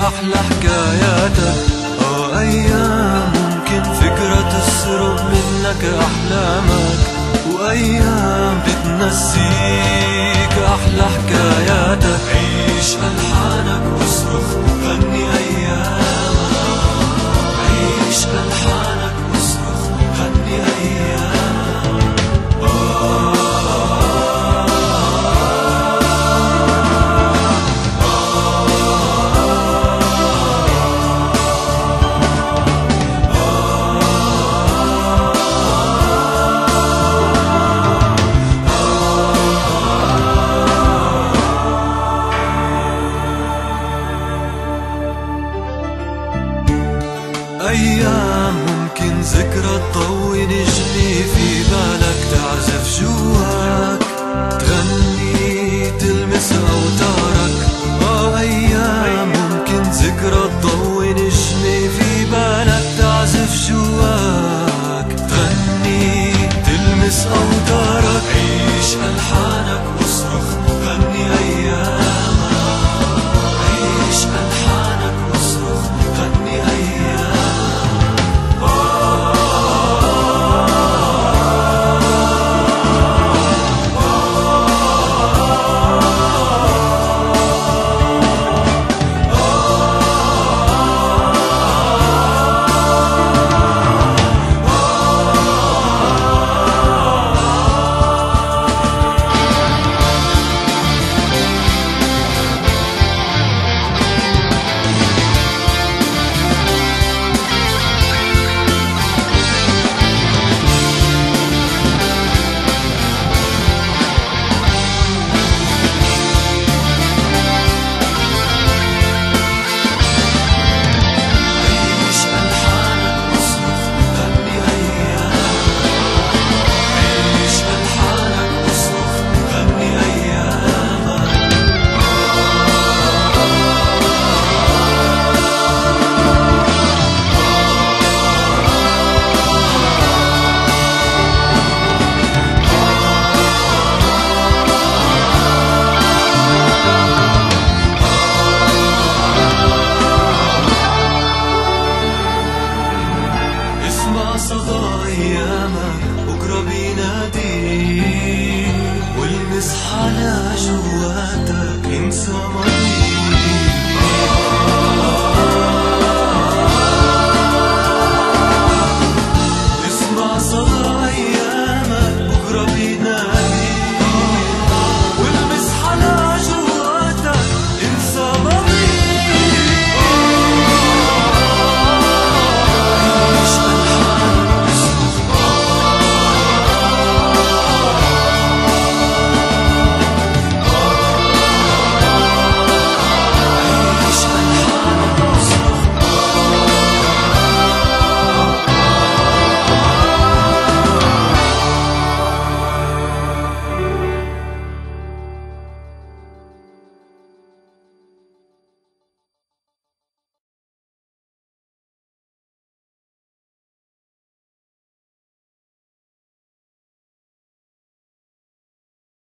أحلى حكاياتك آه أيام ممكن فكرة تسرق منك أحلامك وأيام بتنسيك أحلى حكاياتك عيش ألحانك واصرخ غني أيامك عيش ألحانك واصرخ غني أيامك أيام ممكن ذكرى تضوي نجمي في بالك تعزف جواك تغني تلمس أوتارك آه أيام ممكن ذكرى تضوي نجمي في بالك تعزف جواك تغني تلمس أوتارك عيش ألحانك واصرخ غني أيامك عيش ألحانك واصرخ غني أيامك عيش ألحانك واصرخ غني أيامك عيش ألحانك واصرخ غني أيامك اسمع صدى ايامك بكره بيناديك والمس حالة جواتك انسى ما